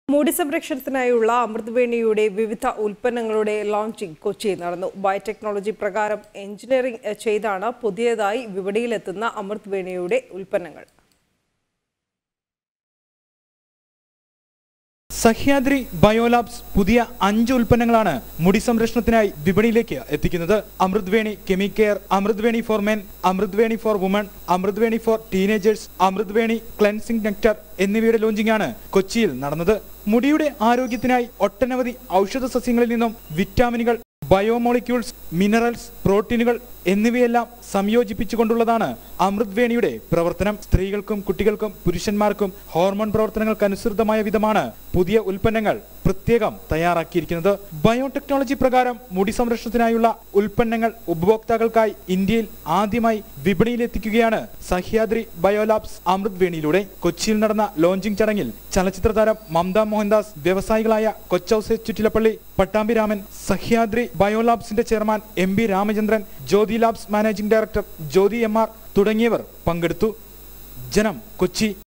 മുടി സംരക്ഷണത്തിനായുള്ള അമൃതവേണിയുടെ വിവിധ ഉൽപ്പന്നങ്ങളുടെ ലോഞ്ചിംഗ് കൊച്ചിയിൽ നടന്നു ബയോടെക്നോളജി പ്രകാരം എഞ്ചിനീയറിംഗ് ചെയ്താണ് പുതിയതായി വിപണിയിലെത്തുന്ന അമൃതവേണിയുടെ ഉൽപ്പന്നങ്ങൾ സഹ്യാദ്രി ബയോലാബ്സ് പുതിയ അഞ്ച് ഉൽപ്പന്നങ്ങളാണ് മുടി സംരക്ഷണത്തിനായി വിപണിയിലേക്ക് എത്തിക്കുന്നത് Amritveni Kemicare Amritveni for men Amritveni for women Amritveni for teenagers Amritveni cleansing nectar എന്നിവയുടെ ലോഞ്ചിംഗ് ആണ് കൊച്ചിയിൽ നടന്നത് മുടിയുടെ ആരോഗ്യത്തിനായി ഒട്ടനവധി ഔഷധ സസ്യങ്ങളിൽ നിന്നും വിറ്റാമിനുകൾ ബയോമോളിക്യൂൾസ് മിനറൽസ് പ്രോട്ടീനുകൾ എന്നിവയെല്ലാം സംയോജിപ്പിച്ചുകൊണ്ടുള്ളതാണ് അമൃത്വേണിയുടെ പ്രവർത്തനം സ്ത്രീകൾക്കും കുട്ടികൾക്കും പുരുഷന്മാർക്കും ഹോർമോൺ പ്രവർത്തനങ്ങൾക്കനുസൃതമായ വിധമാണ് പുതിയ ഉൽപ്പന്നങ്ങൾ പ്രത്യേകം തയ്യാറാക്കിയിരിക്കുന്നത് ബയോടെക്നോളജി പ്രകാരം മുടി സംരക്ഷണത്തിനായുള്ള ഉൽപ്പന്നങ്ങൾ ഉപഭോക്താക്കൾക്കായി ഇന്ത്യയിൽ ആദ്യമായി വിപണിയിലെത്തിക്കുകയാണ് സഹ്യാദ്രി ബയോലാബ്സ് അമൃത്വേണിയിലൂടെ കൊച്ചിയിൽ നടന്ന ലോഞ്ചിംഗ് ചടങ്ങിൽ ചലച്ചിത്ര താരം മമത മോഹൻദാസ് വ്യവസായികളായ കൊച്ചൌസെ ചുറ്റിലപ്പള്ളി പട്ടാമ്പി രാമൻ സഹ്യാദ്രി ബയോലാബ്സിന്റെ chairman M B Ramachandran Jyothy Labs managing director Jyothy M R തുടങ്ങിയവർ പങ്കെടുത്തു ജനം കൊച്ചി